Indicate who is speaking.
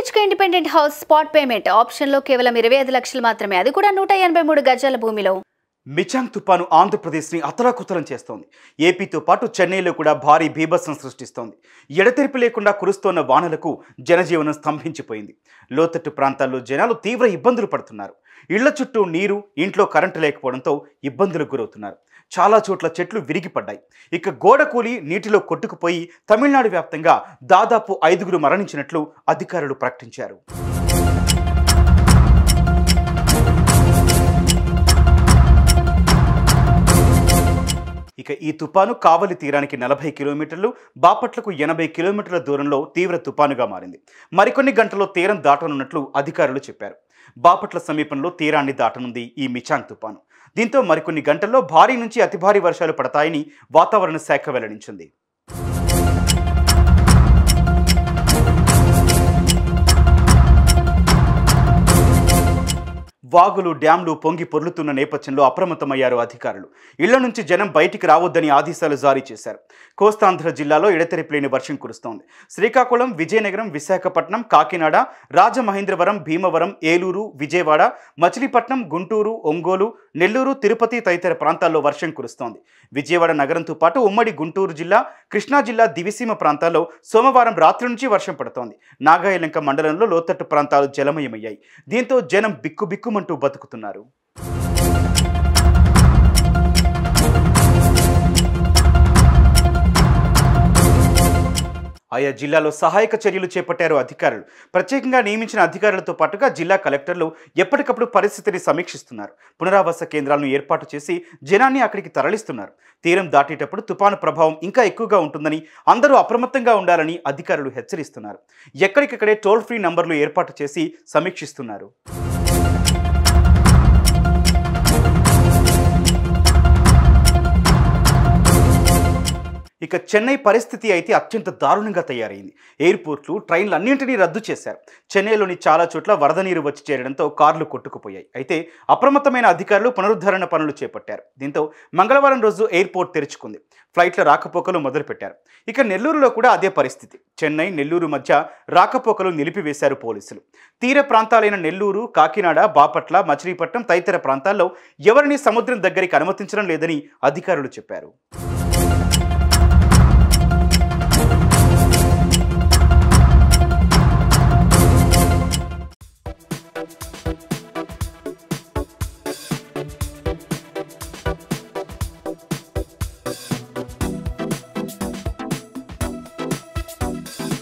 Speaker 1: BHK independent house spot payment ఆప్షన్లో కేవలం ఇరవై ఐదు లక్షలు మాత్రమే అది కూడా నూట ఎనభై మూడు గజాల భూమిలో
Speaker 2: మిచాంగ్ తుపాను ఆంధ్రప్రదేశ్ని అతలాకుతలం చేస్తోంది ఏపీతో పాటు చెన్నైలో కూడా భారీ బీభత్సం సృష్టిస్తోంది ఎడతెరిపి లేకుండా కురుస్తోన్న వానలకు జనజీవనం స్తంభించిపోయింది లోతట్టు ప్రాంతాల్లో జనాలు తీవ్ర ఇబ్బందులు పడుతున్నారు ఇళ్ల చుట్టూ నీరు ఇంట్లో కరెంటు లేకపోవడంతో ఇబ్బందులకు గురవుతున్నారు చాలా చోట్ల చెట్లు విరిగిపడ్డాయి ఇక గోడ కూలి నీటిలో కొట్టుకుపోయి తమిళనాడు వ్యాప్తంగా దాదాపు ఐదుగురు మరణించినట్లు అధికారులు ప్రకటించారు ఇక ఈ తుపాను కావలి తీరానికి నలభై కిలోమీటర్లు బాపట్లకు ఎనభై కిలోమీటర్ల దూరంలో తీవ్ర తుపానుగా మారింది మరికొన్ని గంటల్లో తీరం దాటనున్నట్లు అధికారులు చెప్పారు బాపట్ల సమీపంలో తీరాన్ని దాటనుంది ఈ మిచాంగ్ తుపాను దీంతో మరికొన్ని గంటల్లో భారీ నుంచి అతి భారీ వర్షాలు పడతాయని వాతావరణ శాఖ వెల్లడించింది వాగులు డ్యాంలు పొంగి పొర్లుతున్న నేపథ్యంలో అప్రమత్తమయ్యారు అధికారులు ఇళ్ల నుంచి జనం బయటికి రావద్దని ఆదేశాలు జారీ చేశారు కోస్తాంధ్ర జిల్లాలో ఎడతెరిపి లేని వర్షం కురుస్తోంది శ్రీకాకుళం విజయనగరం విశాఖపట్నం కాకినాడ రాజమహేంద్రవరం భీమవరం ఏలూరు విజయవాడ మచిలీపట్నం గుంటూరు ఒంగోలు నెల్లూరు తిరుపతి తదితర ప్రాంతాల్లో వర్షం కురుస్తోంది విజయవాడ నగరంతో పాటు ఉమ్మడి గుంటూరు జిల్లా కృష్ణా జిల్లా దివిసీమ ప్రాంతాల్లో సోమవారం రాత్రి నుంచి వర్షం పడుతోంది నాగాయలంక మండలంలో లోతట్టు ప్రాంతాలు జలమయమయ్యాయి దీంతో జనం బిక్కుబిక్కుమంటూ బతుకుతున్నారు ఆయా జిల్లాలో సహాయక చర్యలు చేపట్టారు అధికారులు ప్రత్యేకంగా నియమించిన అధికారులతో పాటుగా జిల్లా కలెక్టర్లు ఎప్పటికప్పుడు పరిస్థితిని సమీక్షిస్తున్నారు పునరావాస కేంద్రాలను ఏర్పాటు చేసి జనాన్ని అక్కడికి తరలిస్తున్నారు తీరం దాటేటప్పుడు తుపాను ప్రభావం ఇంకా ఎక్కువగా ఉంటుందని అందరూ అప్రమత్తంగా ఉండాలని అధికారులు హెచ్చరిస్తున్నారు ఎక్కడికక్కడే టోల్ ఫ్రీ నంబర్లు ఏర్పాటు చేసి సమీక్షిస్తున్నారు ఇక చెన్నై పరిస్థితి అయితే అత్యంత దారుణంగా తయారైంది ఎయిర్పోర్ట్లు ట్రైన్లు అన్నింటినీ రద్దు చేశారు చెన్నైలోని చాలా చోట్ల వరద నీరు వచ్చి చేరడంతో కార్లు కొట్టుకుపోయాయి అయితే అప్రమత్తమైన అధికారులు పునరుద్ధరణ పనులు చేపట్టారు దీంతో మంగళవారం రోజు ఎయిర్పోర్ట్ తెరుచుకుంది ఫ్లైట్ల రాకపోకలు మొదలుపెట్టారు ఇక నెల్లూరులో కూడా అదే పరిస్థితి చెన్నై నెల్లూరు మధ్య రాకపోకలు నిలిపివేశారు పోలీసులు తీర ప్రాంతాలైన నెల్లూరు కాకినాడ బాపట్ల మచిలీపట్నం తదితర ప్రాంతాల్లో ఎవరిని సముద్రం దగ్గరికి అనుమతించడం లేదని అధికారులు చెప్పారు